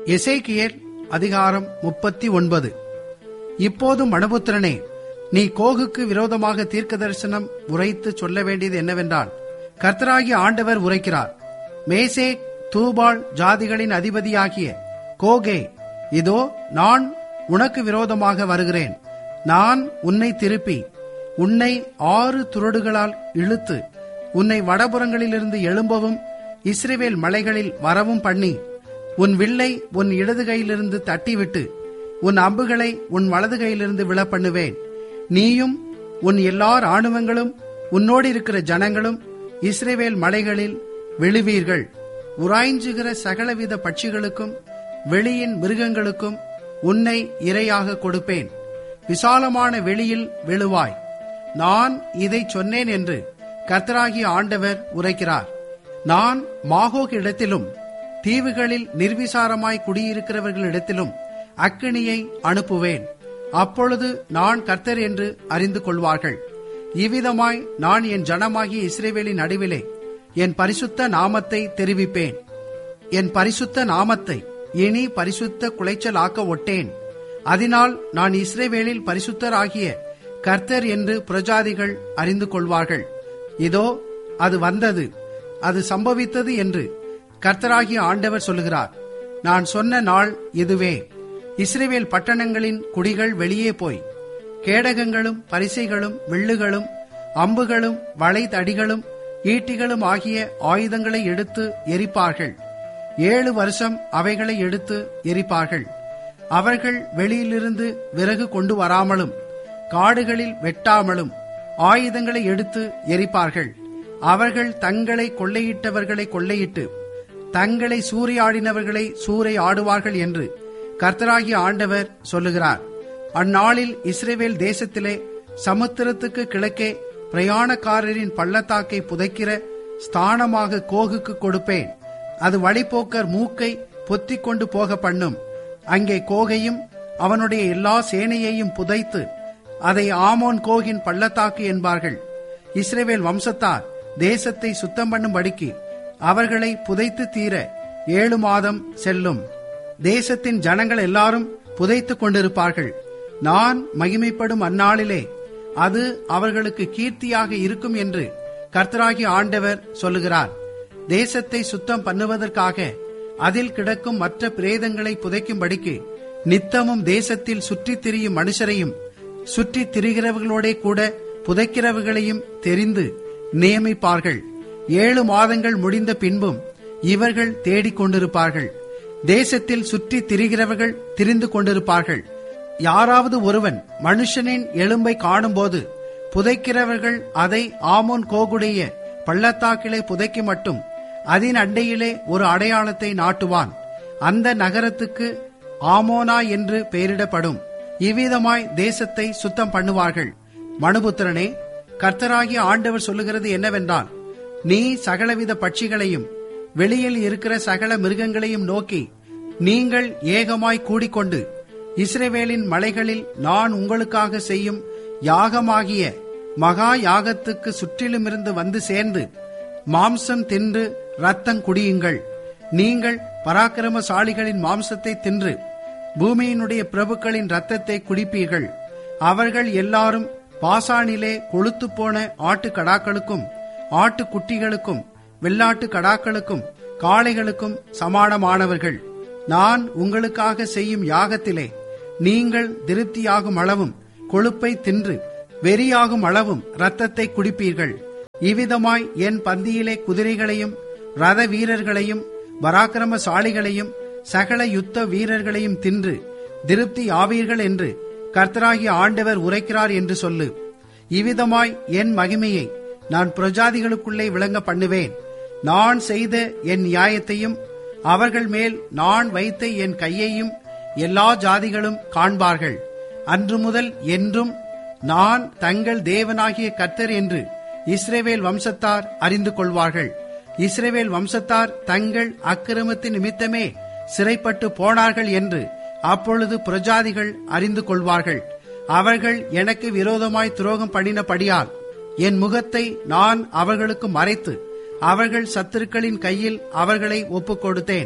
எசேக்கியேல் அதிகாரம் முப்பத்தி ஒன்பது இப்போதும் மனுபுத்திரனே நீ கோகுக்கு விரோதமாக தீர்க்க தரிசனம் உரைத்து சொல்ல வேண்டியது என்னவென்றால் கர்த்தராகிய ஆண்டவர் உரைக்கிறார் மேசே தூபாள் ஜாதிகளின் அதிபதியாகிய கோகே இதோ நான் உனக்கு விரோதமாக வருகிறேன் நான் உன்னை திருப்பி உன்னை ஆறு துறடுகளால் இழுத்து உன்னை வடபுறங்களிலிருந்து எழும்பவும் இஸ்ரேவேல் மலைகளில் வரவும் பண்ணி உன் வில்லை உன் இடது கையிலிருந்து தட்டிவிட்டு உன் அம்புகளை உன் வலது கையிலிருந்து விழ பண்ணுவேன் நீயும் உன் எல்லா ராணுவங்களும் உன்னோடு இருக்கிற ஜனங்களும் இஸ்ரேவேல் மலைகளில் விழுவீர்கள் உராய்ஞ்சுகிற சகலவித பட்சிகளுக்கும் வெளியின் மிருகங்களுக்கும் உன்னை இரையாக கொடுப்பேன் விசாலமான வெளியில் விழுவாய் நான் இதை சொன்னேன் என்று கர்த்தராகிய ஆண்டவர் உரைக்கிறார் நான் மாகோக் இடத்திலும் தீவுகளில் நிர்விசாரமாய் குடியிருக்கிறவர்களிடத்திலும் அக்கினியை அனுப்புவேன் அப்பொழுது நான் கர்த்தர் என்று அறிந்து கொள்வார்கள் இவ்விதமாய் நான் என் ஜனமாகிய இஸ்ரேவேலின் நடுவிலே என் பரிசுத்த நாமத்தை தெரிவிப்பேன் என் பரிசுத்த நாமத்தை இனி பரிசுத்த குலைச்சல் ஆக்க ஒட்டேன் அதனால் நான் இஸ்ரேவேலில் பரிசுத்தராகிய கர்த்தர் என்று பிரஜாதிகள் அறிந்து கொள்வார்கள் இதோ அது வந்தது அது சம்பவித்தது என்று கர்த்தராகிய ஆண்டவர் சொல்லுகிறார் நான் சொன்ன நாள் இதுவே இஸ்ரேவேல் பட்டணங்களின் குடிகள் வெளியே போய் கேடகங்களும் பரிசைகளும் வில்லுகளும் அம்புகளும் வளைதடிகளும் ஈட்டிகளும் ஆகிய ஆயுதங்களை எடுத்து எரிப்பார்கள் ஏழு வருஷம் அவைகளை எடுத்து எரிப்பார்கள் அவர்கள் வெளியிலிருந்து விறகு கொண்டு வராமலும் காடுகளில் வெட்டாமலும் ஆயுதங்களை எடுத்து எரிப்பார்கள் அவர்கள் தங்களை கொள்ளையிட்டவர்களை கொள்ளையிட்டு தங்களை சூறையாடினவர்களை சூறை ஆடுவார்கள் என்று கர்த்தராகிய ஆண்டவர் சொல்லுகிறார் அந்நாளில் இஸ்ரேவேல் தேசத்திலே சமுத்திரத்துக்கு கிழக்கே பிரயாணக்காரரின் பள்ளத்தாக்கை புதைக்கிற ஸ்தானமாக கோகுக்கு கொடுப்பேன் அது வழிபோக்கர் மூக்கை பொத்திக் கொண்டு போக பண்ணும் அங்கே கோகையும் அவனுடைய எல்லா சேனையையும் புதைத்து அதை ஆமோன் கோகின் பள்ளத்தாக்கு என்பார்கள் இஸ்ரேவேல் வம்சத்தார் தேசத்தை சுத்தம் பண்ணும்படிக்கு அவர்களை புதைத்து தீர ஏழு மாதம் செல்லும் தேசத்தின் ஜனங்கள் எல்லாரும் புதைத்துக் கொண்டிருப்பார்கள் நான் மகிமைப்படும் அந்நாளிலே அது அவர்களுக்கு கீர்த்தியாக இருக்கும் என்று கர்த்தராகிய ஆண்டவர் சொல்லுகிறார் தேசத்தை சுத்தம் பண்ணுவதற்காக அதில் கிடக்கும் மற்ற பிரேதங்களை புதைக்கும்படிக்கு நித்தமும் தேசத்தில் சுற்றித் திரியும் மனுஷரையும் சுற்றித் திரிகிறவர்களோடே கூட புதைக்கிறவர்களையும் தெரிந்து நியமிப்பார்கள் ஏழு மாதங்கள் முடிந்த பின்பும் இவர்கள் தேடிக் கொண்டிருப்பார்கள் தேசத்தில் சுற்றி திரிகிறவர்கள் திரிந்து கொண்டிருப்பார்கள் யாராவது ஒருவன் மனுஷனின் எலும்பை காணும்போது புதைக்கிறவர்கள் அதை ஆமோன் கோகுடைய பள்ளத்தாக்கிலே புதைக்க மட்டும் அதன் அண்டையிலே ஒரு அடையாளத்தை நாட்டுவான் அந்த நகரத்துக்கு ஆமோனா என்று பெயரிடப்படும் இவ்விதமாய் தேசத்தை சுத்தம் பண்ணுவார்கள் மனுபுத்திரனே கர்த்தராகிய ஆண்டவர் சொல்லுகிறது என்னவென்றால் நீ சகலவித பட்சிகளையும் வெளியில் இருக்கிற சகல மிருகங்களையும் நோக்கி நீங்கள் ஏகமாய் கூடிக்கொண்டு இஸ்ரேவேலின் மலைகளில் நான் உங்களுக்காக செய்யும் யாகமாகிய மகா யாகத்துக்கு சுற்றிலுமிருந்து வந்து சேர்ந்து மாம்சம் தின்று ரத்தம் குடியுங்கள் நீங்கள் பராக்கிரமசாலிகளின் மாம்சத்தை தின்று பூமியினுடைய பிரபுக்களின் ரத்தத்தை குடிப்பீர்கள் அவர்கள் எல்லாரும் பாசானிலே கொழுத்து போன ஆட்டு கடாக்களுக்கும் ஆட்டு குட்டிகளுக்கும் வெள்ளாட்டு கடாக்களுக்கும் காளைகளுக்கும் சமானமானவர்கள் நான் உங்களுக்காக செய்யும் யாகத்திலே நீங்கள் திருப்தியாகும் அளவும் கொழுப்பை தின்று வெறியாகும் அளவும் இரத்தத்தை குடிப்பீர்கள் இவ்விதமாய் என் பந்தியிலே குதிரைகளையும் ரத வீரர்களையும் பராக்கிரமசாலிகளையும் சகல யுத்த வீரர்களையும் தின்று திருப்தி ஆவீர்கள் என்று கர்த்தராகிய ஆண்டவர் உரைக்கிறார் என்று சொல்லு இவ்விதமாய் என் மகிமையை நான் பிரஜாதிகளுக்குள்ளே விளங்க பண்ணுவேன் நான் செய்த என் நியாயத்தையும் அவர்கள் மேல் நான் வைத்த என் கையையும் எல்லா ஜாதிகளும் காண்பார்கள் அன்று முதல் என்றும் நான் தங்கள் தேவனாகிய கர்த்தர் என்று இஸ்ரேவேல் வம்சத்தார் அறிந்து கொள்வார்கள் இஸ்ரேவேல் வம்சத்தார் தங்கள் அக்கிரமத்தின் நிமித்தமே சிறைப்பட்டு போனார்கள் என்று அப்பொழுது பிரஜாதிகள் அறிந்து கொள்வார்கள் அவர்கள் எனக்கு விரோதமாய் துரோகம் பண்ணினபடியால் என் முகத்தை நான் அவர்களுக்கு மறைத்து அவர்கள் சத்துருக்களின் கையில் அவர்களை ஒப்புக் கொடுத்தேன்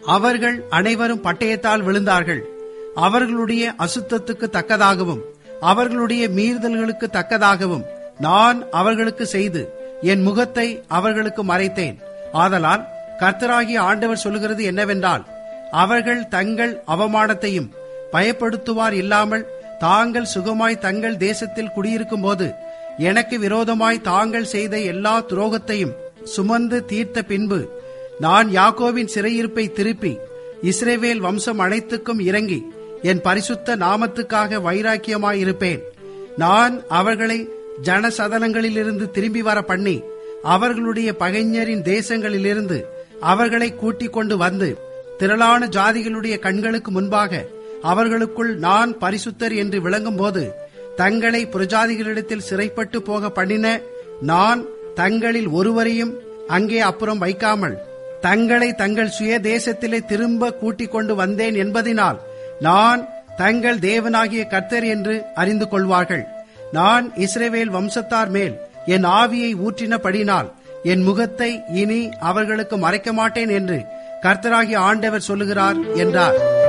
அவர்கள் அனைவரும் பட்டயத்தால் விழுந்தார்கள் அவர்களுடைய அசுத்தத்துக்கு தக்கதாகவும் அவர்களுடைய மீறுதல்களுக்கு தக்கதாகவும் நான் அவர்களுக்கு செய்து என் முகத்தை அவர்களுக்கு மறைத்தேன் ஆதலால் கர்த்தராகிய ஆண்டவர் சொல்லுகிறது என்னவென்றால் அவர்கள் தங்கள் அவமானத்தையும் பயப்படுத்துவார் இல்லாமல் தாங்கள் சுகமாய் தங்கள் தேசத்தில் குடியிருக்கும் போது எனக்கு விரோதமாய் தாங்கள் செய்த எல்லா துரோகத்தையும் சுமந்து தீர்த்த பின்பு நான் யாக்கோவின் சிறையிருப்பை திருப்பி இஸ்ரேவேல் வம்சம் அனைத்துக்கும் இறங்கி என் பரிசுத்த நாமத்துக்காக வைராக்கியமாயிருப்பேன் நான் அவர்களை ஜனசதனங்களிலிருந்து திரும்பி வர பண்ணி அவர்களுடைய பகைஞரின் தேசங்களிலிருந்து அவர்களை கூட்டிக் கொண்டு வந்து திரளான ஜாதிகளுடைய கண்களுக்கு முன்பாக அவர்களுக்குள் நான் பரிசுத்தர் என்று விளங்கும் போது தங்களை புரஜாதிகளிடத்தில் சிறைப்பட்டு போக பண்ணின நான் தங்களில் ஒருவரையும் அங்கே அப்புறம் வைக்காமல் தங்களை தங்கள் சுய தேசத்திலே திரும்ப கூட்டிக் கொண்டு வந்தேன் என்பதினால் நான் தங்கள் தேவனாகிய கர்த்தர் என்று அறிந்து கொள்வார்கள் நான் இஸ்ரேவேல் வம்சத்தார் மேல் என் ஆவியை ஊற்றினபடினால் என் முகத்தை இனி அவர்களுக்கு மறைக்க மாட்டேன் என்று கர்த்தராகிய ஆண்டவர் சொல்லுகிறார் என்றார்